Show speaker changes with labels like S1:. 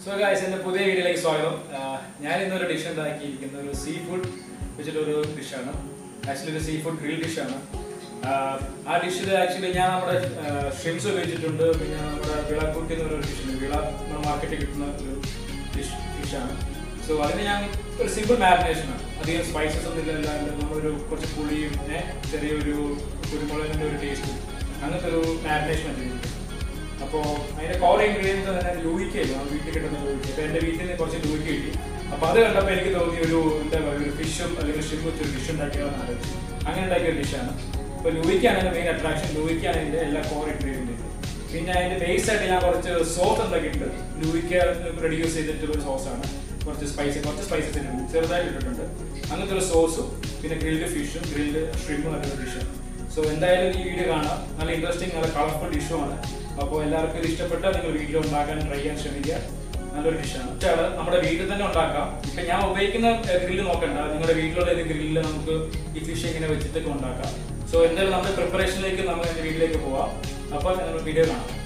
S1: so guys എൻ്റെ പുതിയ വീഡിയോയിലേക്ക് സ്വാഗതം ആഹ് ഞാൻ ഇന്നൊരു ഡിഷ് ഉണ്ടാക്കിയിരിക്കുന്ന ഒരു സീ ഫുഡ് വെച്ചിട്ടൊരു ഡിഷാണ് ആക്ച്വലി ഒരു സീ ഫുഡ് ഗ്രിൽ ഡിഷാണ് ആ ഡിഷിൽ ആക്ച്വലി ഞാൻ നമ്മുടെ ഷ്രിംസ് ഉപയോഗിച്ചിട്ടുണ്ട് പിന്നെ നമ്മുടെ വിളക്കൂട്ടി എന്ന് പറയുന്ന ഡിഷ് വിള മാർക്കറ്റിൽ കിട്ടുന്ന ഒരു ഡിഷ് ഡിഷാണ് സോ അതിന് ഞാൻ ഒരു സിമ്പിൾ മാരിനേഷനാണ് അധികം സ്പൈസസ് ഒന്നും ഇല്ല അല്ലാണ്ട് നമ്മളൊരു കുറച്ച് പുളിയും ഏ, ചെറിയൊരു കുരുമുളകിൻ്റെ ഒരു ടേസ്റ്റും അങ്ങനത്തെ ഒരു മാരിനേഷൻ ചെയ്തിട്ടുണ്ട് അപ്പോൾ അതിന്റെ കോർ ഇൻഗ്രീഡിയൻസ് തന്നെ ലൂയിക്കായിരുന്നു ആ വീട്ടിൽ കിട്ടുന്ന ലൂയിക്ക് അപ്പോൾ എൻ്റെ വീട്ടിൽ നിന്ന് കുറച്ച് ലൂയിക്ക് കിട്ടി അപ്പോൾ അത് കണ്ടപ്പോൾ എനിക്ക് തോന്നി ഒരു എന്താ പറയുക ഒരു ഫിഷും അല്ലെങ്കിൽ ഷിപ്പ് വെച്ച് ഒരു ഡിഷ് ഉണ്ടാക്കിയാണെന്ന് ആലോചിച്ചു അങ്ങനെ ഉണ്ടാക്കിയ ഒരു ഡിഷാണ് അപ്പോൾ ലൂയിക്കാണ് അതിൻ്റെ മെയിൻ അട്രാക്ഷൻ ലൂയിക്കാണ് ഇതിൻ്റെ എല്ലാ കോർ ഇൻഗ്രീഡിയൻറ്റ് പിന്നെ അതിന്റെ ബേസ് ആയിട്ട് ഞാൻ കുറച്ച് സോസ് ഉണ്ടാക്കിയിട്ടുണ്ട് ലൂയിക്ക റെഡ്യൂസ് ചെയ്തിട്ടുള്ള ഒരു സോസാണ് കുറച്ച് സ്പൈസി കുറച്ച് സ്പൈസസ് ഇട്ടുണ്ട് ചെറുതായിട്ട് ഇട്ടിട്ടുണ്ട് അങ്ങനത്തെ ഒരു സോസും പിന്നെ ഗ്രിൽഡ് ഫിഷും ഗ്രിൽഡ് ഷ്രിമ്പും നല്ലൊരു ഡിഷാണ് സോ എന്തായാലും ഈ വീഡിയോ കാണാം നല്ല ഇൻട്രസ്റ്റിംഗ് നല്ല കളർഫുൾ ഡിഷുമാണ് അപ്പോൾ എല്ലാവർക്കും ഇത് ഇഷ്ടപ്പെട്ടാൽ നിങ്ങൾ വീഡിയോ ഉണ്ടാക്കാൻ ട്രൈ ചെയ്യാൻ ശ്രമിക്കുക നല്ലൊരു ഡിഷാണ് ഇഷ്ടമാണ് നമ്മുടെ വീട്ടിൽ തന്നെ ഉണ്ടാക്കാം ഇപ്പം ഞാൻ ഉപയോഗിക്കുന്ന ഗ്രില്ല് നോക്കണ്ട നിങ്ങളുടെ വീട്ടിലുള്ള ഏത് ഗ്രില്ല് നമുക്ക് ഈ ഫിഷ് ഇങ്ങനെ വെച്ചിട്ടൊക്കെ ഉണ്ടാക്കാം സോ എന്തായാലും നമ്മുടെ പ്രിപ്പറേഷനിലേക്ക് നമ്മൾ എൻ്റെ വീട്ടിലേക്ക് പോവാം അപ്പോൾ നമ്മൾ വീഡിയോ കാണാം